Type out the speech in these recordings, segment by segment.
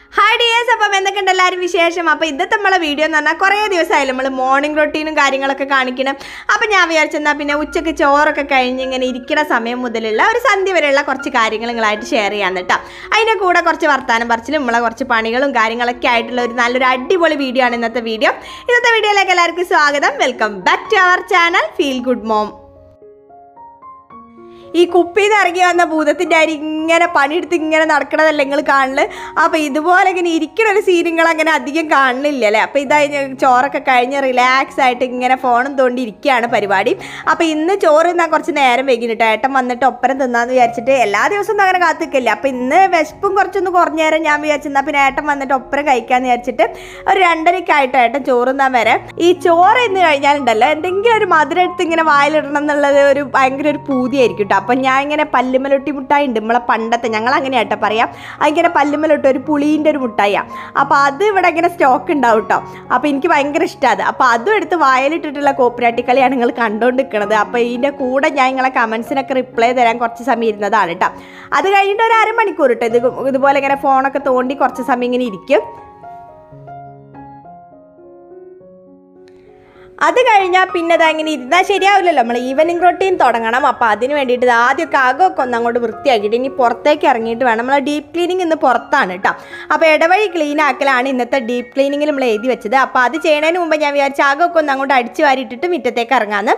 hi dears അപ്പം എന്തൊക്കെയുണ്ട് എല്ലാവരും വിശേഷം അപ്പോൾ ഇന്നത്തെ നമ്മളെ വീഡിയോ എന്ന് പറഞ്ഞാൽ കുറേ ദിവസമായാലും നമ്മൾ മോർണിംഗ് റൊട്ടീനും കാര്യങ്ങളൊക്കെ കാണിക്കണം അപ്പം ഞാൻ വിചാരിച്ചെന്നാൽ പിന്നെ ഉച്ചയ്ക്ക് ചോറൊക്കെ കഴിഞ്ഞ് ഇങ്ങനെ ഇരിക്കുന്ന സമയം മുതലുള്ള ഒരു സന്ധ്യ വരെയുള്ള കുറച്ച് കാര്യങ്ങൾ നിങ്ങളായിട്ട് ഷെയർ ചെയ്യാൻ കേട്ടോ അതിൻ്റെ കൂടെ കുറച്ച് വർത്താനം പറച്ചിലും നമ്മളെ കുറച്ച് പണികളും കാര്യങ്ങളൊക്കെ ആയിട്ടുള്ള ഒരു നല്ലൊരു അടിപൊളി വീഡിയോ ആണ് ഇന്നത്തെ വീഡിയോ ഇന്നത്തെ വീഡിയോയിലേക്ക് എല്ലാവർക്കും സ്വാഗതം welcome back to our channel feel good mom ഈ കുപ്പിയിൽ നിന്ന് ഇറങ്ങി വന്ന ഭൂതത്തിൻ്റെ അരി ഇങ്ങനെ പണിയെടുത്ത് ഇങ്ങനെ നടക്കണതല്ലേ നിങ്ങൾ കാണല് അപ്പോൾ ഇതുപോലെ ഇങ്ങനെ ഇരിക്കുന്ന ഒരു സീൻ നിങ്ങൾ അങ്ങനെ അധികം കാണുന്നില്ല അല്ലേ അപ്പോൾ ഇതായി ഞാൻ ചോറൊക്കെ കഴിഞ്ഞ് റിലാക്സ് ആയിട്ട് ഇങ്ങനെ ഫോണും തോണ്ടി ഇരിക്കുകയാണ് പരിപാടി അപ്പോൾ ഇന്ന് ചോറ് തിന്നാൻ കുറച്ച് നേരം വൈകിട്ട് ഏട്ടൻ വന്നിട്ട് ഒപ്പരം തിന്നാന്ന് വിചാരിച്ചിട്ട് എല്ലാ ദിവസവും ഒന്നും അങ്ങനെ കാത്തിക്കില്ല അപ്പോൾ ഇന്ന് വിശപ്പും കുറച്ചൊന്ന് കുറഞ്ഞ നേരം ഞാൻ വിചാരിച്ചെന്നാൽ പിന്നെ ഏട്ടൻ വന്നിട്ട് ഒപ്പരം കഴിക്കാന്ന് വിചാരിച്ചിട്ട് ഒരു രണ്ടരയ്ക്കായിട്ട് ഏട്ടൻ ചോറ് തിന്നാൻ വരെ ഈ ചോറ് ഇന്ന് കഴിഞ്ഞാലുണ്ടല്ലോ എന്തെങ്കിലും ഒരു മധുരം എടുത്ത് ഇങ്ങനെ വായിലിടണം എന്നുള്ളത് ഒരു ഭയങ്കര ഒരു പൂതിയായിരിക്കും കേട്ടോ അപ്പം ഞാൻ ഇങ്ങനെ പല്ലുമലൊട്ടി മുട്ടായി ഉണ്ട് നമ്മളെ പണ്ടത്തെ ഞങ്ങൾ അങ്ങനെയാട്ടോ പറയാം അതിങ്ങനെ പല്ലുമലൊട്ടി ഒരു പുളീൻ്റെ ഒരു മുട്ടായിയാണ് അപ്പോൾ അത് ഇവിടെ ഇങ്ങനെ സ്റ്റോക്ക് ഉണ്ടാവും കേട്ടോ അപ്പോൾ എനിക്ക് ഭയങ്കര ഇഷ്ടമാണ് അപ്പോൾ അതും എടുത്ത് വായിലിട്ടിട്ടുള്ള കോപ്പിരാട്ടിക്കളിയാണ് നിങ്ങൾ കണ്ടുകൊണ്ട് നിൽക്കുന്നത് അപ്പോൾ ഇതിൻ്റെ കൂടെ ഞാൻ നിങ്ങളെ കമൻസിനൊക്കെ റിപ്ലൈ തരാൻ കുറച്ച് സമയം ഇരുന്നതാണ് കേട്ടോ അത് കഴിഞ്ഞിട്ട് ഒരു അരമണിക്കൂർ കേട്ടോ ഇത് ഇതുപോലെ ഇങ്ങനെ ഫോണൊക്കെ തോണ്ടി കുറച്ച് സമയം ഇങ്ങനെ ഇരിക്കും അത് കഴിഞ്ഞാൽ പിന്നെ അത് അങ്ങനെ ഇരുന്നാൽ ശരിയാവില്ലല്ലോ നമ്മൾ ഈവനിങ് റൊട്ടീൻ തുടങ്ങണം അപ്പോൾ അതിന് വേണ്ടിയിട്ട് ഇത് ആദ്യമൊക്കെ അകമൊക്കെ ഒന്ന് അങ്ങോട്ട് വൃത്തിയാക്കിയിട്ട് ഇനി പുറത്തേക്ക് ഇറങ്ങിയിട്ട് വേണം നമ്മൾ ഡീപ്പ് ക്ലീനിങ് ഇന്ന് പുറത്താണ് കേട്ടോ അപ്പോൾ ഇടവഴി ക്ലീൻ ആക്കലാണ് ഇന്നത്തെ ഡീപ്പ് ക്ലീനിങ്ങിൽ നമ്മൾ എഴുതി വെച്ചത് അപ്പോൾ അത് ചെയ്യുന്നതിന് മുമ്പ് ഞാൻ വിചാരിച്ച അകമൊക്കെ ഒന്ന് അങ്ങോട്ട് അടിച്ചു വാരിയിട്ടിട്ട് മുറ്റത്തേക്ക് ഇറങ്ങാമെന്ന്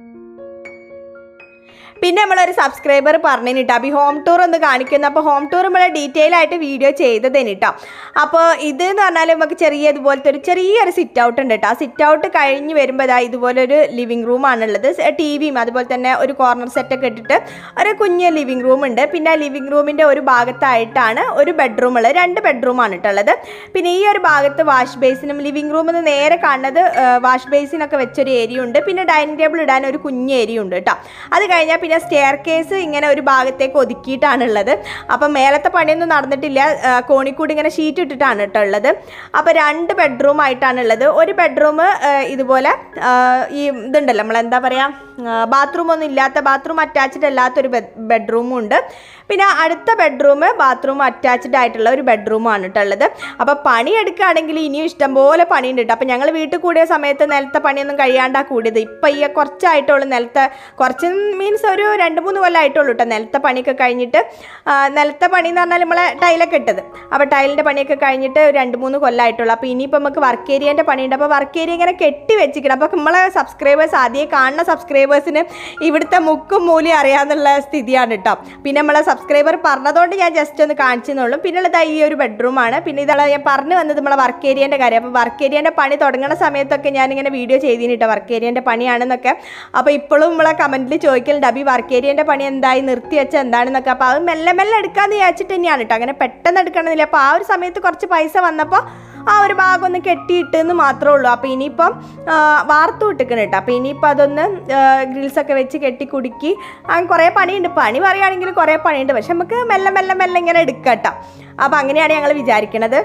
പിന്നെ നമ്മളൊരു സബ്സ്ക്രൈബർ പറഞ്ഞു കേട്ടോ അപ്പോൾ ഈ ഹോം ടൂർ ഒന്ന് കാണിക്കുന്നു അപ്പോൾ ഹോം ടൂർ നമ്മൾ ഡീറ്റെയിൽ ആയിട്ട് വീഡിയോ ചെയ്തതിന് കേട്ടോ അപ്പോൾ ഇത് എന്ന് പറഞ്ഞാൽ നമുക്ക് ചെറിയ ഇതുപോലത്തെ ഒരു ചെറിയൊരു സിറ്റ് ഔട്ട് ഉണ്ട് കേട്ടോ ആ സിറ്റ് ഔട്ട് കഴിഞ്ഞ് വരുമ്പോൾ ഇതാ ഇതുപോലൊരു ലിവിങ് റൂമാണുള്ളത് ടി വിയും അതുപോലെ തന്നെ ഒരു കോർണർ സെറ്റൊക്കെ ഇട്ടിട്ട് ഒരു കുഞ്ഞ് ലിവിങ് റൂം ഉണ്ട് പിന്നെ ആ ലിവിങ് റൂമിൻ്റെ ഒരു ഭാഗത്തായിട്ടാണ് ഒരു ബെഡ്റൂം ഉള്ളത് രണ്ട് ബെഡ്റൂമാണ് കേട്ടുള്ളത് പിന്നെ ഈ ഒരു ഭാഗത്ത് വാഷ് ബേസിനും ലിവിങ് റൂമിൽ നിന്ന് നേരെ കാണുന്നത് വാഷ് ബേസിനൊക്കെ വെച്ചൊരു ഏരിയ ഉണ്ട് പിന്നെ ഡൈനിങ് ടേബിൾ ഇടാൻ ഒരു കുഞ്ഞ് ഏരിയ ഉണ്ട് കേട്ടോ അത് കഴിഞ്ഞാൽ പിന്നെ സ്റ്റെയർ കേസ് ഇങ്ങനെ ഒരു ഭാഗത്തേക്ക് ഒതുക്കിയിട്ടാണുള്ളത് അപ്പം മേലത്തെ പണിയൊന്നും നടന്നിട്ടില്ല ആ, കോണിക്കൂടി ഇങ്ങനെ ഷീറ്റ് ഇട്ടിട്ടാണ് കേട്ടോ ഉള്ളത് അപ്പോൾ രണ്ട് ബെഡ്റൂം ആയിട്ടാണ് ഉള്ളത് ഒരു ബെഡ്റൂം ഇതുപോലെ ആ, ഈ ഇതുണ്ടല്ലോ നമ്മൾ എന്താ പറയുക ബാത്റൂം ഒന്നും ഇല്ലാത്ത ബാത്റൂം അറ്റാച്ച്ഡ് അല്ലാത്തൊരു ബെഡ്റൂമും ഉണ്ട് പിന്നെ അടുത്ത ബെഡ്റൂം ബാത്റൂം അറ്റാച്ച്ഡ് ആയിട്ടുള്ള ഒരു ബെഡ്റൂമാണ് കേട്ടോ ഉള്ളത് അപ്പോൾ പണി എടുക്കുകയാണെങ്കിൽ ഇനിയും ഇഷ്ടംപോലെ പണിയുണ്ട് കേട്ടോ അപ്പോൾ ഞങ്ങൾ വീട്ടിൽ കൂടിയ സമയത്ത് നിലത്തെ പണിയൊന്നും കഴിയാണ്ടാ കൂടിയത് ഇപ്പം ഈ കുറച്ചായിട്ടുള്ളൂ നിലത്തെ കുറച്ച് മീൻസ് ഒരു രണ്ട് മൂന്ന് കൊല്ലമായിട്ടുള്ളൂ കേട്ടോ നിലത്തെ പണിയൊക്കെ കഴിഞ്ഞിട്ട് ആ, നിലത്തെ പണി എന്ന് പറഞ്ഞാൽ നമ്മളെ ടൈലൊക്കെ ഇട്ടത് അപ്പോൾ ടൈലിൻ്റെ പണിയൊക്കെ കഴിഞ്ഞിട്ട് ഒരു രണ്ട് മൂന്ന് കൊല്ലമായിട്ടുള്ളൂ അപ്പോൾ ഇനിയിപ്പോൾ നമുക്ക് വർക്ക് ഏരിയേൻ്റെ പണിയുണ്ട് അപ്പോൾ വർക്ക് ഏരിയ ഇങ്ങനെ കെട്ടി വെച്ചിരിക്കണം അപ്പോൾ നമ്മളെ സബ്സ്ക്രൈബേഴ്സ് ആദ്യം കാണുന്ന സബ്സ്ക്രൈബേഴ്സിന് ഇവിടുത്തെ മുക്കും മൂലയും അറിയാമെന്നുള്ള സ്ഥിതിയാണ് കേട്ടോ പിന്നെ നമ്മളെ സബ്സ്ക്രൈബർ പറഞ്ഞതുകൊണ്ട് ഞാൻ ജസ്റ്റ് ഒന്ന് കാണിച്ചെന്നുള്ളൂ പിന്നെ ഉള്ളത് ഈ ഒരു ബെഡ്റൂമാണ് പിന്നെ ഇതാണ് ഞാൻ പറഞ്ഞു വന്നത് നമ്മളെ വർക്ക് ഏരിയേൻ്റെ കാര്യം അപ്പോൾ വർക്ക് ഏരിയേൻ്റെ പണി തുടങ്ങുന്ന സമയത്തൊക്കെ ഞാനിങ്ങനെ വീഡിയോ ചെയ്തിന് കേട്ടോ വർക്ക് ഏരിയേൻ്റെ പണിയാണെന്നൊക്കെ അപ്പോൾ ഇപ്പോഴും നമ്മളെ കമൻറ്റിൽ ചോദിക്കലുണ്ട് അബി വർക്ക് ഏരിയേൻ്റെ പണി എന്തായി നിർത്തി വെച്ച എന്താണെന്നൊക്കെ അപ്പോൾ അത് മെല്ലെ മെല്ലെ എടുക്കാമെന്ന് വിചാരിച്ചിട്ട് തന്നെയാണ് കേട്ടോ അങ്ങനെ പെട്ടെന്ന് എടുക്കണമെന്നില്ല അപ്പോൾ ആ ഒരു സമയത്ത് കുറച്ച് പൈസ വന്നപ്പോൾ ആ ഒരു ഭാഗം ഒന്ന് കെട്ടിയിട്ട് എന്ന് മാത്രമേ ഉള്ളൂ അപ്പോൾ ഇനിയിപ്പം ആ, വാർത്തു വിട്ടിക്കണം കേട്ടോ അപ്പോൾ ഇനിയിപ്പോൾ അതൊന്ന് ഗ്രിൽസൊക്കെ വെച്ച് കെട്ടി കുടുക്കി അങ്ങനെ കുറേ പണിയുണ്ട് പണി പറയുകയാണെങ്കിൽ കുറേ പണിയുണ്ട് പക്ഷെ നമുക്ക് മെല്ലെ മെല്ലെ മെല്ലെ ഇങ്ങനെ എടുക്കാം കേട്ടോ അപ്പോൾ അങ്ങനെയാണ് ഞങ്ങൾ വിചാരിക്കണത്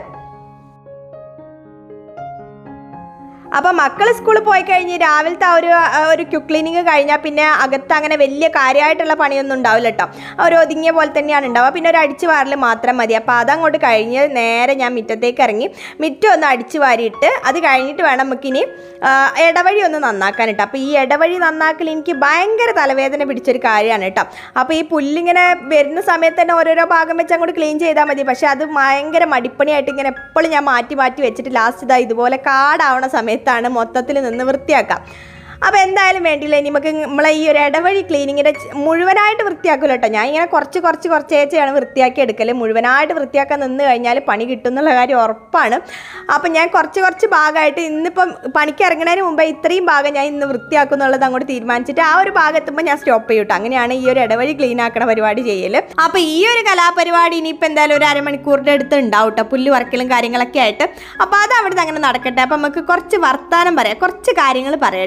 അപ്പോൾ മക്കൾ സ്കൂളിൽ പോയി കഴിഞ്ഞ് രാവിലത്തെ ആ ഒരു ആ ഒരു ക്യു ക്ലീനിങ് കഴിഞ്ഞാൽ പിന്നെ അകത്ത് അങ്ങനെ വലിയ കാര്യമായിട്ടുള്ള പണിയൊന്നും ഉണ്ടാവില്ല കേട്ടോ ഒരു ഒതുങ്ങിയ പോലെ തന്നെയാണ് ഉണ്ടാവുക പിന്നെ ഒരു അടിച്ചു വാരൽ മാത്രം മതി അപ്പോൾ അതങ്ങോട്ട് കഴിഞ്ഞ് നേരെ ഞാൻ മുറ്റത്തേക്ക് ഇറങ്ങി മുറ്റം ഒന്ന് അടിച്ചു വാരിയിട്ട് അത് കഴിഞ്ഞിട്ട് വേണം നമുക്കിനി ആ, ഇടവഴി ഒന്ന് നന്നാക്കാൻ കേട്ടോ അപ്പോൾ ഈ ഇടവഴി നന്നാക്കൽ എനിക്ക് ഭയങ്കര തലവേദന പിടിച്ചൊരു കാര്യമാണ് കേട്ടോ അപ്പോൾ ഈ പുല്ലിങ്ങനെ വരുന്ന സമയത്ത് തന്നെ ഓരോരോ ഭാഗം വെച്ച് അങ്ങോട്ട് ക്ലീൻ ചെയ്താൽ മതി പക്ഷേ അത് ഭയങ്കര മടിപ്പണിയായിട്ട് ഇങ്ങനെ എപ്പോഴും ഞാൻ മാറ്റി മാറ്റി വെച്ചിട്ട് ലാസ്റ്റ് ഇതാ ഇതുപോലെ കാടാവണ സമയത്താണ് മൊത്തത്തിൽ നിന്ന് വൃത്തിയാക്കാം അപ്പോൾ എന്തായാലും വേണ്ടിയില്ല ഇനി നമുക്ക് നമ്മളെ ഈ ഒരു ഇടവഴി ക്ലീനിങ്ങിൻ്റെ മുഴുവനായിട്ട് വൃത്തിയാക്കില്ല കേട്ടോ ഞാൻ ഇങ്ങനെ കുറച്ച് കുറച്ച് കുറച്ചേച്ചാണ് വൃത്തിയാക്കി എടുക്കൽ മുഴുവനായിട്ട് വൃത്തിയാക്കാൻ നിന്ന് കഴിഞ്ഞാൽ പണി കിട്ടും എന്നുള്ള കാര്യം ഉറപ്പാണ് അപ്പം ഞാൻ കുറച്ച് കുറച്ച് ഭാഗമായിട്ട് ഇന്നിപ്പം പണിക്ക് ഇറങ്ങുന്നതിന് മുമ്പ് ഇത്രയും ഭാഗം ഞാൻ ഇന്ന് വൃത്തിയാക്കും എന്നുള്ളത് അങ്ങോട്ട് തീരുമാനിച്ചിട്ട് ആ ഒരു ഭാഗത്തുമ്പോൾ ഞാൻ സ്റ്റോപ്പ് ചെയ്യും കേട്ടോ അങ്ങനെയാണ് ഈ ഒരു ഇടവഴി ക്ലീൻ ആക്കണ പരിപാടി ചെയ്യൽ അപ്പോൾ ഈ ഒരു കലാപരിപാടി ഇനിയിപ്പോൾ എന്തായാലും ഒരു അരമണിക്കൂറിൻ്റെ അടുത്ത് ഉണ്ടാവും കേട്ടോ പുല്ല് വറക്കലും കാര്യങ്ങളൊക്കെ ആയിട്ട് അപ്പോൾ അത് അവിടുന്ന് അങ്ങനെ നടക്കട്ടെ അപ്പം നമുക്ക് കുറച്ച് വർത്താനം പറയാം കുറച്ച് കാര്യങ്ങൾ പറയാം കേട്ടോ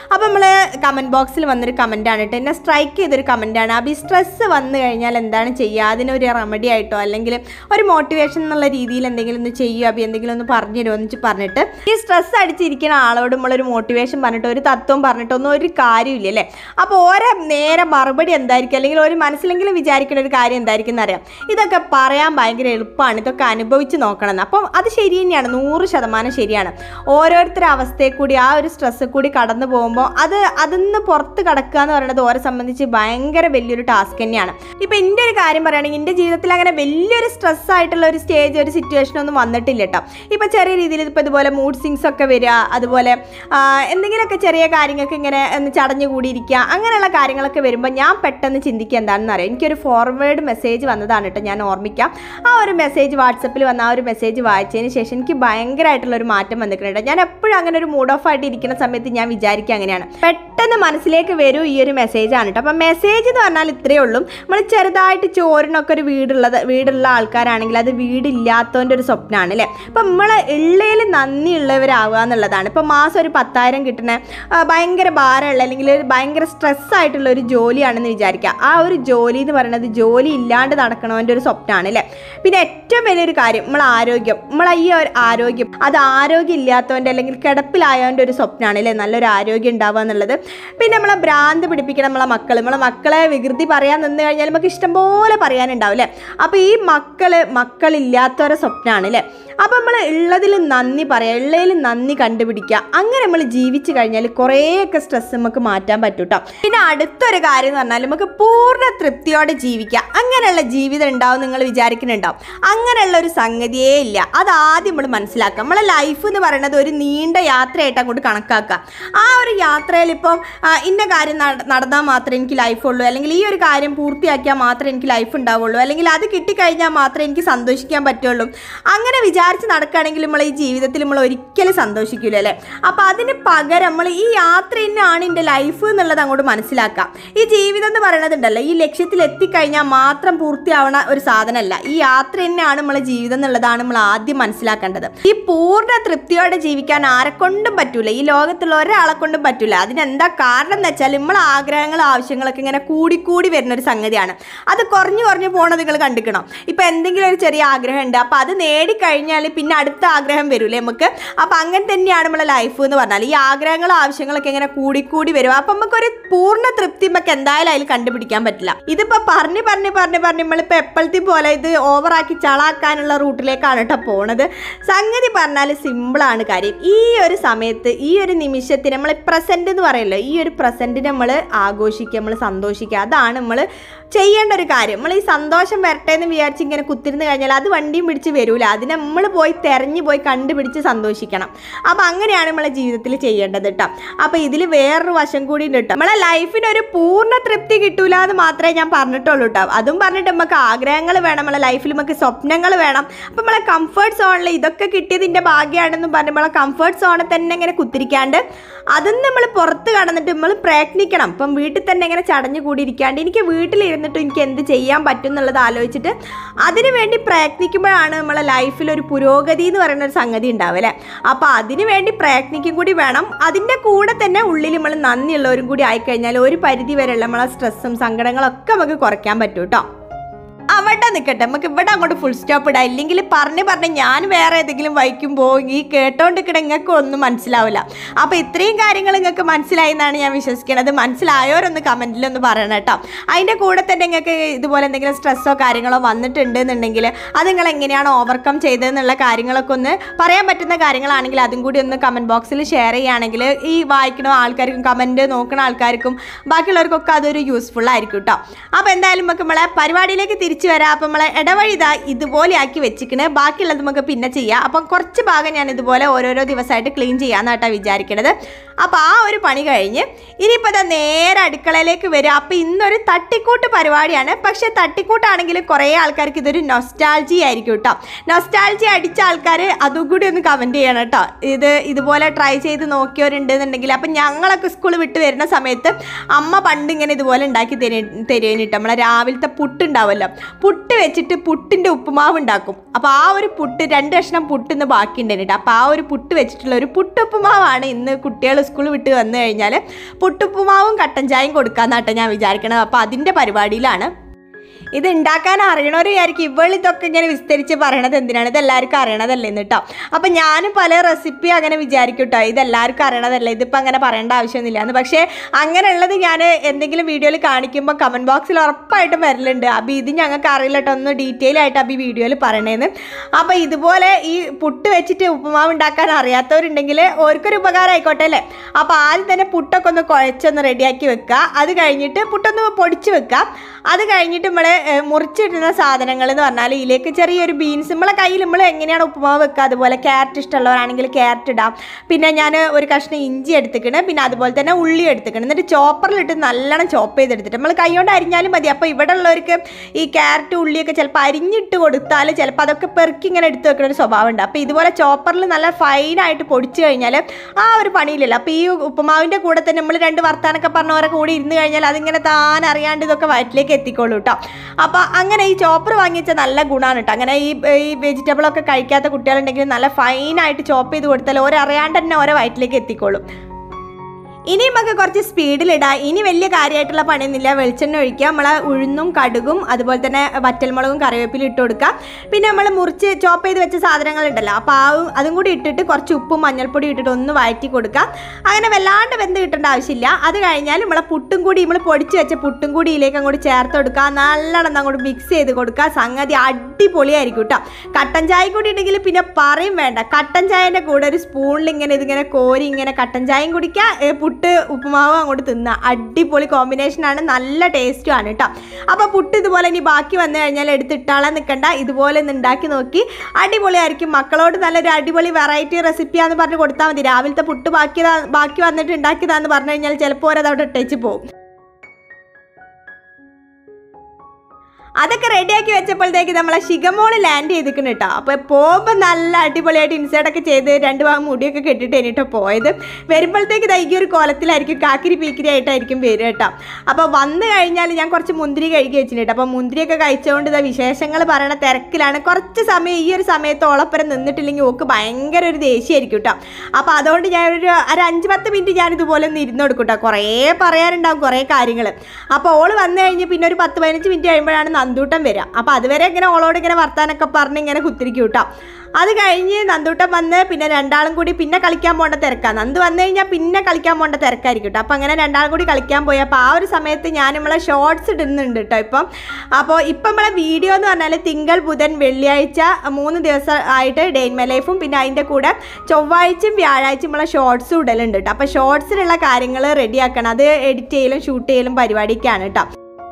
അപ്പോൾ നമ്മൾ കമൻറ്റ് ബോക്സിൽ വന്നൊരു കമൻറ്റാണ് കേട്ടോ എന്നെ സ്ട്രൈക്ക് ചെയ്തൊരു കമൻറ്റാണ് അബി സ്ട്രെസ്സ് വന്നു കഴിഞ്ഞാൽ എന്താണ് ചെയ്യുക അതിനൊരു റെമഡി ആയിട്ടോ അല്ലെങ്കിൽ ഒരു മോട്ടിവേഷൻ എന്നുള്ള രീതിയിൽ എന്തെങ്കിലും ഒന്ന് ചെയ്യുക അബി എന്തെങ്കിലും ഒന്ന് പറഞ്ഞു തരുമോ എന്ന് പറഞ്ഞിട്ട് ഈ സ്ട്രെസ് അടിച്ചിരിക്കുന്ന ആളോട് നമ്മളൊരു മോട്ടിവേഷൻ പറഞ്ഞിട്ട് ഒരു തത്വം പറഞ്ഞിട്ടൊന്നും ഒരു കാര്യമില്ല അല്ലേ അപ്പോൾ ഓരോ നേരെ മറുപടി എന്തായിരിക്കും അല്ലെങ്കിൽ ഒരു മനസ്സിലെങ്കിലും വിചാരിക്കുന്ന ഒരു കാര്യം എന്തായിരിക്കും എന്നറിയാം ഇതൊക്കെ പറയാൻ ഭയങ്കര എളുപ്പമാണ് ഇതൊക്കെ അനുഭവിച്ച് നോക്കണം അപ്പം അത് ശരി തന്നെയാണ് നൂറ് ശതമാനം ശരിയാണ് ഓരോരുത്തരുടെ അവസ്ഥയെ കൂടി ആ ഒരു സ്ട്രെസ് കൂടി കടന്നു പോകുമ്പോൾ അത് അതിന്ന് പുറത്ത് കടക്കുക എന്ന് പറയുന്നത് ഓരെ സംബന്ധിച്ച് ഭയങ്കര വലിയൊരു ടാസ്ക് തന്നെയാണ് ഇപ്പം എൻ്റെ ഒരു കാര്യം പറയുകയാണെങ്കിൽ എൻ്റെ ജീവിതത്തിൽ അങ്ങനെ വലിയൊരു സ്ട്രെസ് ആയിട്ടുള്ള ഒരു സ്റ്റേജ് ഒരു സിറ്റുവേഷൻ ഒന്നും വന്നിട്ടില്ല കേട്ടോ ഇപ്പം ചെറിയ രീതിയിൽ ഇപ്പോൾ ഇതുപോലെ മൂഡ് സിങ്സ് ഒക്കെ വരിക അതുപോലെ ആ, എന്തെങ്കിലുമൊക്കെ ചെറിയ കാര്യങ്ങൾക്ക് ഇങ്ങനെ ഒന്ന് ചടഞ്ഞു കൂടിയിരിക്കുക അങ്ങനെയുള്ള കാര്യങ്ങളൊക്കെ വരുമ്പോൾ ഞാൻ പെട്ടെന്ന് ചിന്തിക്കുക എന്താണെന്ന് അറിയാം എനിക്കൊരു ഫോർവേഡ് മെസ്സേജ് വന്നതാണ് കേട്ടോ ഞാൻ ഓർമ്മിക്കാം ആ ഒരു മെസ്സേജ് വാട്സപ്പിൽ വന്ന ആ ഒരു മെസ്സേജ് വായിച്ചതിന് ശേഷം എനിക്ക് ഭയങ്കരമായിട്ടുള്ള ഒരു മാറ്റം വന്നിട്ടുണ്ട് ഞാൻ എപ്പോഴും അങ്ങനെ ഒരു മൂഡ് ഓഫ് ആയിട്ട് ഇരിക്കുന്ന സമയത്ത് ഞാൻ വിചാരിക്കുക അങ്ങനെയാണ് പെട്ടെന്ന് മനസ്സിലേക്ക് വരും ഈ ഒരു മെസ്സേജ് ആണ് കേട്ടോ അപ്പം മെസ്സേജ് എന്ന് പറഞ്ഞാൽ ഇത്രയേ ഉള്ളൂ നമ്മൾ ചെറുതായിട്ട് ചോറിനൊക്കെ ഒരു വീടുള്ളത് വീടുള്ള ആൾക്കാരാണെങ്കിൽ അത് വീടില്ലാത്തവൻ്റെ ഒരു സ്വപ്നമാണ് അല്ലേ അപ്പം നമ്മൾ ഉള്ളതിൽ നന്ദിയുള്ളവരാവുക എന്നുള്ളതാണ് ഇപ്പം മാസം ഒരു പത്തായിരം കിട്ടുന്ന ആ, ഭയങ്കര ഭാരമുള്ള അല്ലെങ്കിൽ ഒരു ഭയങ്കര സ്ട്രെസ് ആയിട്ടുള്ള ഒരു ജോലിയാണെന്ന് വിചാരിക്കുക ആ ഒരു ജോലി എന്ന് പറയുന്നത് ജോലി ഇല്ലാണ്ട് നടക്കണവൻ്റെ ഒരു സ്വപ്നമാണ് അല്ലേ പിന്നെ ഏറ്റവും വലിയൊരു കാര്യം നമ്മൾ ആരോഗ്യം നമ്മൾ ഈ ഒരു ആരോഗ്യം അത് ആരോഗ്യം ഇല്ലാത്തവൻ്റെ അല്ലെങ്കിൽ കിടപ്പിലായവൻ്റെ ഒരു സ്വപ്നമാണ് അല്ലേ നല്ലൊരു ആരോഗ്യം ഉണ്ടാവുക എന്നുള്ളത് പിന്നെ നമ്മളെ ഭ്രാന്ത് പിടിപ്പിക്കണം നമ്മളെ മക്കൾ നമ്മളെ മക്കളെ വികൃതി പറയാൻ നിന്ന് കഴിഞ്ഞാൽ നമുക്ക് ഇഷ്ടംപോലെ പറയാനുണ്ടാവും അല്ലേ അപ്പോൾ ഈ മക്കള് മക്കളില്ലാത്തവരെ സ്വപ്നമാണ് അല്ലേ അപ്പോൾ നമ്മൾ ഉള്ളതിൽ നന്ദി പറയുക ഉള്ളതിൽ നന്ദി കണ്ടുപിടിക്കുക അങ്ങനെ നമ്മൾ ജീവിച്ചു കഴിഞ്ഞാൽ കുറേയൊക്കെ സ്ട്രെസ് നമുക്ക് മാറ്റാൻ പറ്റും കേട്ടോ പിന്നെ അടുത്തൊരു കാര്യം എന്ന് പറഞ്ഞാൽ നമുക്ക് പൂർണ്ണ തൃപ്തിയോടെ ജീവിക്കാം അങ്ങനെയുള്ള ജീവിതം ഉണ്ടാവും നിങ്ങൾ വിചാരിക്കുന്നുണ്ടാവും അങ്ങനെയുള്ള ഒരു സംഗതിയേ ഇല്ല അത് ആദ്യം നമ്മൾ മനസ്സിലാക്കുക നമ്മളെ ലൈഫ് എന്ന് പറയുന്നത് ഒരു നീണ്ട യാത്രയായിട്ട് അങ്ങോട്ട് കണക്കാക്കുക ആ ഒരു യാത്രയിൽ ഇപ്പം ആ, ഇന്ന കാര്യം നട- നടന്നാൽ മാത്രമേ എനിക്ക് ലൈഫ് ഉള്ളൂ അല്ലെങ്കിൽ ഈ ഒരു കാര്യം പൂർത്തിയാക്കിയാൽ മാത്രമേ എനിക്ക് ലൈഫ് ഉണ്ടാവുള്ളൂ അല്ലെങ്കിൽ അത് കിട്ടിക്കഴിഞ്ഞാൽ മാത്രമേ എനിക്ക് സന്തോഷിക്കാൻ പറ്റുള്ളൂ അങ്ങനെ വിചാരിച്ച് നടക്കുകയാണെങ്കിൽ നമ്മൾ ഈ ജീവിതത്തിൽ നമ്മൾ ഒരിക്കലും സന്തോഷിക്കില്ല അല്ലേ അപ്പോൾ അതിന് പകരം നമ്മൾ ഈ യാത്ര തന്നെയാണ് എൻ്റെ ലൈഫ് എന്നുള്ളത് അങ്ങോട്ട് മനസ്സിലാക്കാം ഈ ജീവിതം എന്ന് പറയുന്നതുണ്ടല്ലോ ഈ ലക്ഷ്യത്തിൽ എത്തിക്കഴിഞ്ഞാൽ മാത്രം പൂർത്തിയാവണ ഒരു സാധനമല്ല ഈ യാത്ര തന്നെയാണ് നമ്മളെ ജീവിതം എന്നുള്ളതാണ് നമ്മൾ ആദ്യം മനസ്സിലാക്കേണ്ടത് ഈ പൂർണ്ണ തൃപ്തിയോടെ ജീവിക്കാൻ ആരെക്കൊണ്ടും പറ്റൂല ഈ ലോകത്തുള്ള ഒരാളെ കൊണ്ടും പറ്റൂല അതിനെന്താ കാരണം എന്ന് വെച്ചാൽ നമ്മളെ ആഗ്രഹങ്ങളും ആവശ്യങ്ങളൊക്കെ ഇങ്ങനെ കൂടിക്കൂടി വരുന്ന ഒരു സംഗതിയാണ് അത് കുറഞ്ഞു കുറഞ്ഞു പോണത് നിങ്ങൾ കണ്ടിക്കണം ഇപ്പം എന്തെങ്കിലും ഒരു ചെറിയ ആഗ്രഹം ഉണ്ട് അപ്പോൾ അത് നേടിക്കഴിഞ്ഞാൽ പിന്നെ അടുത്ത ആഗ്രഹം വരൂലേ നമുക്ക് അപ്പോൾ അങ്ങനെ തന്നെയാണ് നമ്മളെ ലൈഫ് എന്ന് പറഞ്ഞാൽ ഈ ആഗ്രഹങ്ങളും ആവശ്യങ്ങളൊക്കെ ഇങ്ങനെ കൂടിക്കൂടി വരും അപ്പം നമുക്കൊരു പൂർണ്ണ തൃപ്തി നമുക്ക് എന്തായാലും അതിൽ കണ്ടുപിടിക്കാൻ പറ്റില്ല ഇതിപ്പോൾ പറഞ്ഞ് പറഞ്ഞ് പറഞ്ഞ് പറഞ്ഞ് നമ്മളിപ്പോൾ എപ്പോഴത്തെ പോലെ ഇത് ഓവറാക്കി ചളാക്കാനുള്ള റൂട്ടിലേക്കാണ് കേട്ടോ പോണത് സംഗതി പറഞ്ഞാൽ സിമ്പിളാണ് കാര്യം ഈ ഒരു സമയത്ത് ഈ ഒരു നിമിഷത്തിന് നമ്മൾ പ്രസൻറ്റ് എന്ന് പറയല്ലോ ഈ ഒരു പ്രസൻറ്റിന് നമ്മൾ ആഘോഷിക്കുക നമ്മൾ സന്തോഷിക്കുക അതാണ് നമ്മൾ ചെയ്യേണ്ട ഒരു കാര്യം നമ്മൾ ഈ സന്തോഷം വരട്ടെ എന്ന് വിചാരിച്ച് ഇങ്ങനെ കുത്തിരുന്ന് കഴിഞ്ഞാൽ അത് വണ്ടിയും പിടിച്ച് വരൂല അതിനെ നമ്മൾ പോയി തെരഞ്ഞു പോയി കണ്ടുപിടിച്ച് സന്തോഷിക്കണം അപ്പോൾ അങ്ങനെയാണ് നമ്മളെ ജീവിതത്തിൽ ചെയ്യേണ്ടത് കേട്ടോ അപ്പോൾ ഇതിൽ വേറൊരു വശം കൂടി ഉണ്ട് കേട്ടോ നമ്മളെ ലൈഫിന് ഒരു പൂർണ്ണ തൃപ്തി കിട്ടൂല എന്ന് മാത്രമേ ഞാൻ പറഞ്ഞിട്ടുള്ളൂ കേട്ടോ അതും പറഞ്ഞിട്ട് നമുക്ക് ആഗ്രഹങ്ങൾ വേണം നമ്മളെ ലൈഫിൽ നമുക്ക് സ്വപ്നങ്ങൾ വേണം അപ്പം നമ്മളെ കംഫർട്ട് സോണിൽ ഇതൊക്കെ കിട്ടിയതിൻ്റെ ഭാഗ്യമാണെന്നും പറഞ്ഞ് നമ്മളെ കംഫർട്ട് സോണിൽ തന്നെ ഇങ്ങനെ കുത്തിരിക്കാണ്ട് അതും നമ്മൾ പുറത്ത് കടന്നിട്ട് നമ്മൾ പ്രയത്നിക്കണം ഇപ്പം വീട്ടിൽ തന്നെ ഇങ്ങനെ ചടഞ്ഞു കൂടിയിരിക്കാണ്ട് എനിക്ക് വീട്ടിലിരുന്നിട്ട് എനിക്ക് എന്ത് ചെയ്യാൻ പറ്റും എന്നുള്ളത് ആലോചിച്ചിട്ട് അതിനു വേണ്ടി പ്രയത്നിക്കുമ്പോഴാണ് നമ്മളെ ലൈഫിൽ ഒരു പുരോഗതി എന്ന് പറയുന്ന ഒരു സംഗതി ഉണ്ടാവും അല്ലേ അപ്പോൾ അതിനു വേണ്ടി പ്രയത്നിക്കും കൂടി വേണം അതിൻ്റെ കൂടെ തന്നെ ഉള്ളിൽ നമ്മൾ നന്ദിയുള്ളവരും കൂടി ആയിക്കഴിഞ്ഞാൽ ഒരു പരിധി വരെയുള്ള നമ്മളെ സ്ട്രെസ്സും സങ്കടങ്ങളൊക്കെ നമുക്ക് കുറയ്ക്കാൻ പറ്റും കേട്ടോ അവിടെ നിൽക്കട്ടെ നമുക്ക് ഇവിടെ അങ്ങോട്ട് ഫുൾ സ്റ്റോപ്പ് ഇടാം ഇല്ലെങ്കിൽ പറഞ്ഞ് പറഞ്ഞ് ഞാൻ വേറെ ഏതെങ്കിലും വൈക്കുമ്പോൾ ഈ കേട്ടോണ്ടിരിക്കണ നിങ്ങൾക്ക് ഒന്നും മനസ്സിലാവില്ല അപ്പോൾ ഇത്രയും കാര്യങ്ങൾ നിങ്ങൾക്ക് മനസ്സിലായി എന്നാണ് ഞാൻ വിശ്വസിക്കുന്നത് മനസ്സിലായവരൊന്ന് കമൻറ്റിലൊന്ന് പറയണം കേട്ടോ അതിൻ്റെ കൂടെ തന്നെ നിങ്ങൾക്ക് ഇതുപോലെ എന്തെങ്കിലും സ്ട്രെസ്സോ കാര്യങ്ങളോ വന്നിട്ടുണ്ട് എന്നുണ്ടെങ്കിൽ അത് നിങ്ങൾ എങ്ങനെയാണ് ഓവർകം ചെയ്തതെന്നുള്ള കാര്യങ്ങളൊക്കെ ഒന്ന് പറയാൻ പറ്റുന്ന കാര്യങ്ങളാണെങ്കിൽ അതും കൂടി ഒന്ന് കമൻറ്റ് ബോക്സിൽ ഷെയർ ചെയ്യുകയാണെങ്കിൽ ഈ വായിക്കുന്ന ആൾക്കാർക്കും കമൻറ്റ് നോക്കുന്ന ആൾക്കാർക്കും ബാക്കിയുള്ളവർക്കൊക്കെ അതൊരു യൂസ്ഫുൾ ആയിരിക്കും കേട്ടോ അപ്പോൾ എന്തായാലും നമുക്ക് നമ്മളെ പരിപാടിയിലേക്ക് തിരിച്ചു വരാം അപ്പം നമ്മളെ ഇടവഴി ഇതാ ഇതുപോലെ ആക്കി വെച്ചിക്കണ് ബാക്കിയുള്ളത് നമുക്ക് പിന്നെ ചെയ്യാം അപ്പം കുറച്ച് ഭാഗം ഞാൻ ഇതുപോലെ ഓരോരോ ദിവസമായിട്ട് ക്ലീൻ ചെയ്യാമെന്നാട്ടാ വിചാരിക്കണത് അപ്പോൾ ആ ഒരു പണി കഴിഞ്ഞ് ഇനിയിപ്പോൾ ഇതാ നേരെ അടുക്കളയിലേക്ക് വരും അപ്പോൾ ഇന്നൊരു തട്ടിക്കൂട്ട് പരിപാടിയാണ് പക്ഷേ തട്ടിക്കൂട്ടാണെങ്കിൽ കുറേ ആൾക്കാർക്ക് ഇതൊരു നൊസ്റ്റാൾജി ആയിരിക്കും കേട്ടോ നൊസ്റ്റാൾജി അടിച്ച ആൾക്കാർ അതും കൂടി ഒന്ന് കമൻറ്റ് ചെയ്യണം കേട്ടോ ഇത് ഇതുപോലെ ട്രൈ ചെയ്ത് നോക്കിയവരുണ്ടെന്നുണ്ടെങ്കിൽ അപ്പം ഞങ്ങളൊക്കെ സ്കൂൾ വിട്ട് വരുന്ന സമയത്ത് അമ്മ പണ്ട് ഇങ്ങനെ ഇതുപോലെ ഉണ്ടാക്കി തരും തരുവേന് കേട്ടോ നമ്മളെ രാവിലത്തെ പുട്ടുണ്ടാവുമല്ലോ പുട്ട് വെച്ചിട്ട് പുട്ടിൻ്റെ ഉപ്പുമാവ് ഉണ്ടാക്കും അപ്പോൾ ആ ഒരു പുട്ട് രണ്ട് കഷ്ണം പുട്ട് ഇന്ന് ബാക്കിയുണ്ടായിരുന്നു കേട്ടോ അപ്പോൾ ആ ഒരു പുട്ട് വെച്ചിട്ടുള്ള ഒരു പുട്ടുപ്പുമാവാണ് ഇന്ന് കുട്ടികൾ സ്കൂൾ വിട്ട് വന്നു കഴിഞ്ഞാൽ പുട്ടുപ്പുമാവും കട്ടൻ ചായയും കൊടുക്കാമെന്നാട്ടോ ഞാൻ വിചാരിക്കണത് അപ്പോൾ അതിൻ്റെ പരിപാടിയിലാണ് ഇത് ഉണ്ടാക്കാൻ അറിയണവർ വിചാരിക്കും ഇവൾ ഇതൊക്കെ ഇങ്ങനെ വിസ്തരിച്ച് പറയണത് എന്തിനാണ് ഇത് എല്ലാവർക്കും അറിയണതല്ലേ എന്ന് കേട്ടോ അപ്പം ഞാനും പല റെസിപ്പി അങ്ങനെ വിചാരിക്കും കേട്ടോ ഇത് എല്ലാവർക്കും അറിയണതല്ലേ ഇതിപ്പോൾ അങ്ങനെ പറയേണ്ട ആവശ്യമൊന്നുമില്ല എന്ന് പക്ഷേ അങ്ങനെയുള്ളത് ഞാൻ എന്തെങ്കിലും വീഡിയോയിൽ കാണിക്കുമ്പോൾ കമൻറ്റ് ബോക്സിൽ ഉറപ്പായിട്ടും വരലുണ്ട് അപ്പോൾ ഇത് ഞങ്ങൾക്ക് അറിയില്ല കേട്ടോ ഒന്ന് ഡീറ്റെയിൽ ആയിട്ട് അപ്പോൾ ഈ വീഡിയോയിൽ പറയണേന്ന് അപ്പോൾ ഇതുപോലെ ഈ പുട്ട് വെച്ചിട്ട് ഉപ്പുമാവ് ഉണ്ടാക്കാൻ അറിയാത്തവരുണ്ടെങ്കിൽ ഓർക്കൊരു ഉപകാരം ആയിക്കോട്ടെ അല്ലേ അപ്പോൾ ആദ്യം തന്നെ പുട്ടൊക്കെ ഒന്ന് കുഴച്ചൊന്ന് റെഡിയാക്കി വെക്കുക അത് കഴിഞ്ഞിട്ട് പുട്ടൊന്ന് പൊടിച്ച് വെക്കുക അത് കഴിഞ്ഞിട്ട് നമ്മൾ മുറിച്ചിടുന്ന സാധനങ്ങൾ എന്ന് പറഞ്ഞാൽ ഇതിലേക്ക് ചെറിയൊരു ബീൻസ് നമ്മളെ കയ്യിൽ നമ്മൾ എങ്ങനെയാണ് ഉപ്പുമാവ് വെക്കുക അതുപോലെ ക്യാരറ്റ് ഇഷ്ടമുള്ളവരാണെങ്കിൽ ക്യാരറ്റ് ഇടാം പിന്നെ ഞാൻ ഒരു കഷ്ണം ഇഞ്ചി എടുത്തിക്കണ് പിന്നെ അതുപോലെ തന്നെ ഉള്ളി എടുത്തിക്കണം എന്നിട്ട് ചോപ്പറിലിട്ട് നല്ലോണം ചോപ്പ് ചെയ്തെടുത്തിട്ട് നമ്മൾ കൈകൊണ്ട് അരിഞ്ഞാലും മതി അപ്പോൾ ഇവിടെ ഉള്ളവർക്ക് ഈ ക്യാരറ്റ് ഉള്ളിയൊക്കെ ചിലപ്പോൾ അരിഞ്ഞിട്ട് കൊടുത്താൽ ചിലപ്പോൾ അതൊക്കെ പെറുക്കി ഇങ്ങനെ എടുത്ത് വെക്കുന്ന ഒരു സ്വഭാവം ഉണ്ട് അപ്പോൾ ഇതുപോലെ ചോപ്പറിൽ നല്ല ഫൈനായിട്ട് പൊടിച്ചു കഴിഞ്ഞാൽ ആ ഒരു പണിയില്ലല്ലോ അപ്പോൾ ഈ ഉപ്പുമാവിൻ്റെ കൂടെ തന്നെ നമ്മൾ രണ്ട് വർത്താനൊക്കെ പറഞ്ഞവരെ കൂടി ഇരുന്ന് കഴിഞ്ഞാൽ അതിങ്ങനെ താൻ അറിയാണ്ട് ഇതൊക്കെ വയറ്റിലേക്ക് എത്തിക്കോളൂ കേട്ടോ അപ്പോൾ അങ്ങനെ ഈ ചോപ്പർ വാങ്ങിച്ച നല്ല ഗുണമാണ് കേട്ടോ അങ്ങനെ ഈ ഈ വെജിറ്റബിളൊക്കെ കഴിക്കാത്ത കുട്ടികളുണ്ടെങ്കിൽ നല്ല ഫൈനായിട്ട് ചോപ്പ് ചെയ്ത് കൊടുത്താൽ ഓരറിയാണ്ട് തന്നെ ഓരോ വയറ്റിലേക്ക് എത്തിക്കോളും ഇനി നമുക്ക് കുറച്ച് സ്പീഡിലിടാം ഇനി വലിയ കാര്യമായിട്ടുള്ള പണിയൊന്നുമില്ല വെളിച്ചെണ്ണ ഒഴിക്കുക നമ്മൾ ഉഴുന്നും കടുകും അതുപോലെ തന്നെ വറ്റൽമുളകും കറിവേപ്പിലും ഇട്ട് കൊടുക്കുക പിന്നെ നമ്മൾ മുറിച്ച് ചോപ്പ് ചെയ്ത് വെച്ച സാധനങ്ങൾ ഉണ്ടല്ലോ അപ്പോൾ ആ അതും കൂടി ഇട്ടിട്ട് കുറച്ച് ഉപ്പും മഞ്ഞൾപ്പൊടി ഇട്ടിട്ട് ഒന്ന് വഴറ്റി കൊടുക്കുക അങ്ങനെ വല്ലാണ്ട് വെന്ത് കിട്ടേണ്ട ആവശ്യമില്ല അത് കഴിഞ്ഞാൽ നമ്മളെ പുട്ടും കൂടി നമ്മൾ പൊടിച്ച് വെച്ച പുട്ടും കൂടി ഇതിലേക്ക് അങ്ങോട്ട് ചേർത്ത് കൊടുക്കുക നല്ലോണം അങ്ങോട്ട് മിക്സ് ചെയ്ത് കൊടുക്കുക സംഗതി അടിപൊളിയായിരിക്കും കേട്ടോ കട്ടൻ ചായ കൂടി ഉണ്ടെങ്കിൽ പിന്നെ പറയും വേണ്ട കട്ടൻ ചായൻ്റെ കൂടെ ഒരു സ്പൂണിൽ ഇങ്ങനെ ഇതിങ്ങനെ കോരി ഇങ്ങനെ കട്ടൻ ചായയും കുടിക്കുക ഏ, പുട്ട് ഉപ്പുമാവും അങ്ങോട്ട് തിന്നുക അടിപൊളി കോമ്പിനേഷനാണ് നല്ല ടേസ്റ്റും ആണ് കേട്ടോ അപ്പോൾ പുട്ട് ഇതുപോലെ ഇനി ബാക്കി വന്നു കഴിഞ്ഞാൽ എടുത്തിട്ടാളെ നിൽക്കണ്ട ഇതുപോലെ ഒന്ന് ഉണ്ടാക്കി നോക്കി അടിപൊളിയായിരിക്കും മക്കളോട് നല്ലൊരു അടിപൊളി വെറൈറ്റി റെസിപ്പിയാന്ന് പറഞ്ഞ് കൊടുത്താൽ മതി രാവിലത്തെ പുട്ട് ബാക്കി ബാക്കി വന്നിട്ട് ഉണ്ടാക്കിയതാന്ന് പറഞ്ഞു കഴിഞ്ഞാൽ ചിലപ്പോൾ അവരത് അവിടെ ഇട്ടേച്ച് പോകും അതൊക്കെ റെഡിയാക്കി വെച്ചപ്പോഴത്തേക്ക് നമ്മളെ ശിഖമോള് ലാൻഡ് ചെയ്തിരിക്കണം കേട്ടോ അപ്പോൾ പോകുമ്പോൾ നല്ല അടിപൊളിയായിട്ട് ഇൻസൈഡൊക്കെ ചെയ്ത് രണ്ട് ഭാഗം മുടിയൊക്കെ കെട്ടിട്ട് എന്നിട്ടോ പോയത് വരുമ്പോഴത്തേക്ക് ഇതാ ഈ ഒരു കോലത്തിലായിരിക്കും കാക്കിരി പീക്കിരി ആയിട്ടായിരിക്കും വരിക കേട്ടോ അപ്പോൾ വന്നു കഴിഞ്ഞാൽ ഞാൻ കുറച്ച് മുന്തിരി കഴുകി വെച്ചിട്ടുണ്ട് അപ്പോൾ മുന്തിരിയൊക്കെ കഴിച്ചുകൊണ്ട് ഇതാ വിശേഷങ്ങൾ പറയണ തിരക്കിലാണ് കുറച്ച് സമയം ഈ ഒരു സമയത്ത് ഓളപ്പരം നിന്നിട്ടില്ലെങ്കിൽ ഓക്ക് ഭയങ്കര ഒരു ദേഷ്യമായിരിക്കും കേട്ടോ അപ്പോൾ അതുകൊണ്ട് ഞാനൊരു ഒരു അഞ്ച് പത്ത് മിനിറ്റ് ഞാൻ ഇതുപോലെ ഒന്ന് ഇരുന്ന് കൊടുക്കും കേട്ടോ കുറേ പറയാനുണ്ടാവും കുറേ കാര്യങ്ങൾ അപ്പോൾ ഓള് വന്നു കഴിഞ്ഞ് പിന്നെ ഒരു പത്ത് പതിനഞ്ച് മിനിറ്റ് കഴിയുമ്പോഴാണ് നന്ദൂട്ടം വരിക അപ്പോൾ അതുവരെ ഇങ്ങനെ ഓളോട് ഇങ്ങനെ വർത്താനൊക്കെ പറഞ്ഞ് ഇങ്ങനെ കുത്തിരിക്കും കേട്ടോ അത് കഴിഞ്ഞ് നന്ദൂട്ടം വന്ന് പിന്നെ രണ്ടാളും കൂടി പിന്നെ കളിക്കാൻ പോകേണ്ട തിരക്കാണ് നന്ദു വന്നു കഴിഞ്ഞാൽ പിന്നെ കളിക്കാൻ പോകേണ്ട തിരക്കായിരിക്കും കേട്ടോ അപ്പോൾ അങ്ങനെ രണ്ടാളും കൂടി കളിക്കാൻ പോയി അപ്പോൾ ആ ഒരു സമയത്ത് ഞാൻ നമ്മളെ ഷോർട്സ് ഇടുന്നുണ്ട് കേട്ടോ ഇപ്പം അപ്പോൾ ഇപ്പം നമ്മളെ വീഡിയോ എന്ന് പറഞ്ഞാൽ തിങ്കൾ ബുധൻ വെള്ളിയാഴ്ച മൂന്ന് ദിവസം ആയിട്ട് ഡെയിൻ മൈ ലൈഫും പിന്നെ അതിൻ്റെ കൂടെ ചൊവ്വാഴ്ചയും വ്യാഴാഴ്ചയും നമ്മളെ ഷോർട്സും ഇടലുണ്ട് കേട്ടോ അപ്പോൾ ഷോർട്സിലുള്ള കാര്യങ്ങൾ റെഡിയാക്കണം അത് എഡിറ്റ് ചെയ്യലും ഷൂട്ട് ചെയ്യലും പരിപാടിയൊക്കെയാണ് കേട്ടോ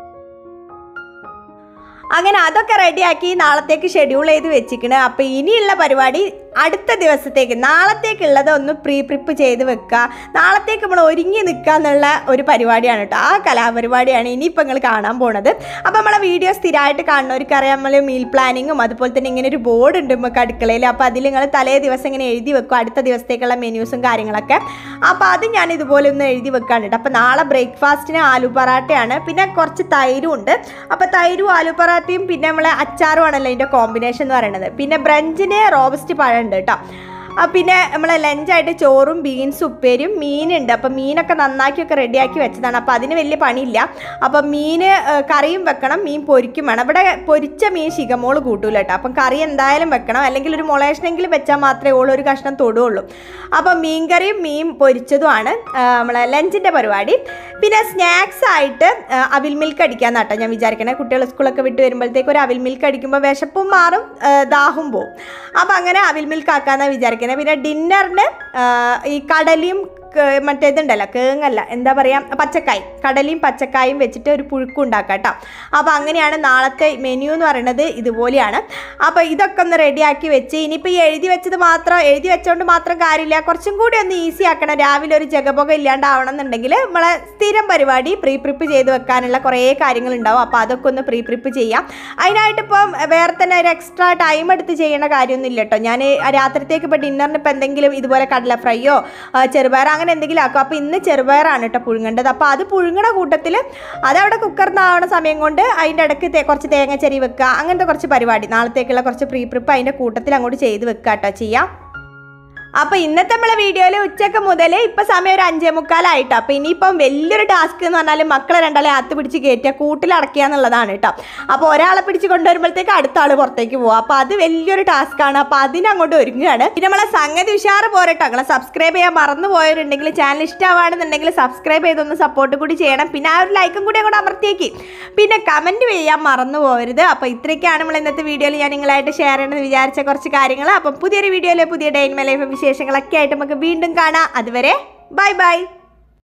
അങ്ങനെ അതൊക്കെ റെഡിയാക്കി നാളത്തേക്ക് ഷെഡ്യൂൾ ചെയ്ത് വെച്ചിക്കണ് അപ്പോൾ ഇനിയുള്ള പരിപാടി അടുത്ത ദിവസത്തേക്ക് നാളത്തേക്കുള്ളത് ഒന്ന് പ്രീ പ്രിപ്പ് ചെയ്ത് വെക്കുക നാളത്തേക്ക് നമ്മൾ ഒരുങ്ങി നിൽക്കുക എന്നുള്ള ഒരു പരിപാടിയാണ് കേട്ടോ ആ കലാപരിപാടിയാണ് ഇനിയിപ്പോൾ നിങ്ങൾ കാണാൻ പോണത് അപ്പോൾ നമ്മളെ വീഡിയോ സ്ഥിരമായിട്ട് കാണുന്നവർക്ക് അറിയാം നമ്മൾ മീൽ പ്ലാനിങ്ങും അതുപോലെ തന്നെ ഇങ്ങനെ ഒരു ബോർഡ് ഉണ്ട് നമുക്ക് അടുക്കളയിൽ അപ്പോൾ അതിൽ നിങ്ങൾ തലേ ദിവസം ഇങ്ങനെ എഴുതി വെക്കും അടുത്ത ദിവസത്തേക്കുള്ള മെനൂസും കാര്യങ്ങളൊക്കെ അപ്പോൾ അത് ഞാൻ ഇതുപോലെ ഒന്ന് എഴുതി വെക്കാണ് കേട്ടോ അപ്പോൾ നാളെ ബ്രേക്ക്ഫാസ്റ്റിന് ആലു പൊറാട്ടയാണ് പിന്നെ കുറച്ച് തൈരും ഉണ്ട് അപ്പോൾ തൈരും ആലു പൊറാട്ടയും പിന്നെ നമ്മളെ അച്ചാറും ആണല്ലോ അതിൻ്റെ കോമ്പിനേഷൻ എന്ന് പറയുന്നത് പിന്നെ ബ്രഞ്ചിന് റോബസ്റ്റ് പഴം ഉണ്ട് കേട്ടോ ആ, പിന്നെ നമ്മളെ ലഞ്ചായിട്ട് ചോറും ബീൻസ് ഉപ്പേരും മീനുണ്ട് അപ്പം മീനൊക്കെ നന്നാക്കിയൊക്കെ റെഡിയാക്കി വെച്ചതാണ് അപ്പോൾ അതിന് വലിയ പണിയില്ല അപ്പം മീൻ കറിയും വെക്കണം മീൻ പൊരിക്കും വേണം ഇവിടെ പൊരിച്ച മീൻ ശിഖമോള് കൂട്ടൂല കേട്ടോ അപ്പം കറി എന്തായാലും വെക്കണം അല്ലെങ്കിൽ ഒരു മൊളേഷനെങ്കിലും വെച്ചാൽ മാത്രമേ ഓള് ഒരു കഷ്ണം തൊടുള്ളൂ അപ്പം മീൻ കറിയും മീൻ പൊരിച്ചതുമാണ് ആ, നമ്മളെ ലഞ്ചിൻ്റെ പരിപാടി പിന്നെ സ്നാക്സ് ആയിട്ട് ആ, അവിൽ മിൽക്ക് അടിക്കാന്ന് കേട്ടോ ഞാൻ വിചാരിക്കണേ കുട്ടികൾ സ്കൂളൊക്കെ വിട്ട് വരുമ്പോഴത്തേക്ക് ഒരു അവിൽ മിൽക്ക് അടിക്കുമ്പോൾ വിശപ്പും മാറും ആ, ദാഹവും പോവും അപ്പം അങ്ങനെ അവിൽ മിൽക്ക് ആക്കാന്നാണ് വിചാരിക്കുന്നത് പിന്നെ ഡിന്നറിന് ഈ കടലയും ക- മറ്റേതുണ്ടല്ലോ കേങ്ങല്ല എന്താ പറയുക പച്ചക്കായ് കടലയും പച്ചക്കായും വെച്ചിട്ട് ഒരു പുഴുക്കും ഉണ്ടാക്കാം കേട്ടോ അപ്പോൾ അങ്ങനെയാണ് നാളത്തെ മെനു എന്ന് പറയുന്നത് ഇതുപോലെയാണ് അപ്പോൾ ഇതൊക്കെ ഒന്ന് റെഡിയാക്കി വെച്ച് ഇനിയിപ്പോൾ ഈ എഴുതി വെച്ചത് മാത്രം എഴുതി വെച്ചുകൊണ്ട് മാത്രം കാര്യമില്ല കുറച്ചും കൂടി ഒന്ന് ഈസി ആക്കണം രാവിലെ ഒരു ജഗപുക ഇല്ലാണ്ടാവണം എന്നുണ്ടെങ്കിൽ നമ്മളെ സ്ഥിരം പരിപാടി പ്രീ പ്രിപ്പ് ചെയ്ത് വെക്കാനുള്ള കുറേ കാര്യങ്ങളുണ്ടാവും അപ്പോൾ അതൊക്കെ ഒന്ന് പ്രീ പ്രിപ്പ് ചെയ്യാം അതിനായിട്ട് ഇപ്പം വേറെ തന്നെ ഒരു എക്സ്ട്രാ ടൈം എടുത്ത് ചെയ്യേണ്ട കാര്യമൊന്നും ഇല്ല കേട്ടോ ഞാൻ രാത്രിത്തേക്ക് ഇപ്പോൾ ഡിന്നറിന് ഇപ്പോൾ എന്തെങ്കിലും ഇതുപോലെ കടല ഫ്രൈയോ ചെറുപയർ അങ്ങനെ എന്തെങ്കിലും ആക്കും അപ്പോൾ ഇന്ന് ചെറുപയറാണ് കേട്ടോ പുഴുങ്ങേണ്ടത് അപ്പോൾ അത് പുഴുങ്ങണ കൂട്ടത്തിൽ അതവിടെ കുക്കറിനാവണ സമയം കൊണ്ട് അതിൻ്റെ ഇടയ്ക്ക് തേ- കുറച്ച് തേങ്ങ ചെരി വെക്കുക അങ്ങനത്തെ കുറച്ച് പരിപാടി നാളത്തേക്കുള്ള കുറച്ച് പ്രീ പ്രിപ്പ് അതിൻ്റെ കൂട്ടത്തിൽ അങ്ങോട്ട് ചെയ്ത് വെക്കുക കേട്ടോ ചെയ്യാം അപ്പോൾ ഇന്നത്തെ നമ്മളെ വീഡിയോയിൽ ഉച്ചക്ക് മുതൽ ഇപ്പം സമയം ഒരു അഞ്ചേ മുക്കാലായിട്ടോ അപ്പോൾ ഇനിയിപ്പം വലിയൊരു ടാസ്ക് എന്ന് പറഞ്ഞാൽ മക്കളെ രണ്ടാളെ അകത്ത് പിടിച്ച് കയറ്റുക കൂട്ടിലടക്കുക എന്നുള്ളതാണ് കേട്ടോ അപ്പോൾ ഒരാളെ പിടിച്ച് കൊണ്ടുവരുമ്പോഴത്തേക്ക് അടുത്ത ആൾ പുറത്തേക്ക് പോകും അപ്പോൾ അത് വലിയൊരു ടാസ്ക്കാണ് അപ്പോൾ അതിനങ്ങോട്ട് ഒരുങ്ങുകയാണ് പിന്നെ നമ്മളെ സംഗതി ഉഷാറ് പോരട്ടോ നിങ്ങളെ സബ്സ്ക്രൈബ് ചെയ്യാൻ മറന്നു പോയവരുണ്ടെങ്കിൽ ചാനൽ ഇഷ്ടമാണെന്നുണ്ടെങ്കിൽ സബ്സ്ക്രൈബ് ചെയ്തൊന്ന് സപ്പോർട്ട് കൂടി ചെയ്യണം പിന്നെ ആ ഒരു ലൈക്കും കൂടി അങ്ങോട്ട് അമർത്തിയേക്ക് പിന്നെ കമൻറ്റ് ചെയ്യാൻ മറന്നു പോകരുത് അപ്പോൾ ഇത്രയൊക്കെയാണ് നമ്മൾ ഇന്നത്തെ വീഡിയോയിൽ ഞാൻ നിങ്ങളായിട്ട് ഷെയർ ചെയ്യണമെന്ന് വിചാരിച്ച കുറച്ച് കാര്യങ്ങൾ അപ്പം പുതിയൊരു വീഡിയോയിൽ പുതിയ ഡെയിൻ ലൈഫ് വിശേഷങ്ങളൊക്കെ ആയിട്ട് നമുക്ക് വീണ്ടും കാണാം അതുവരെ ബൈ ബൈ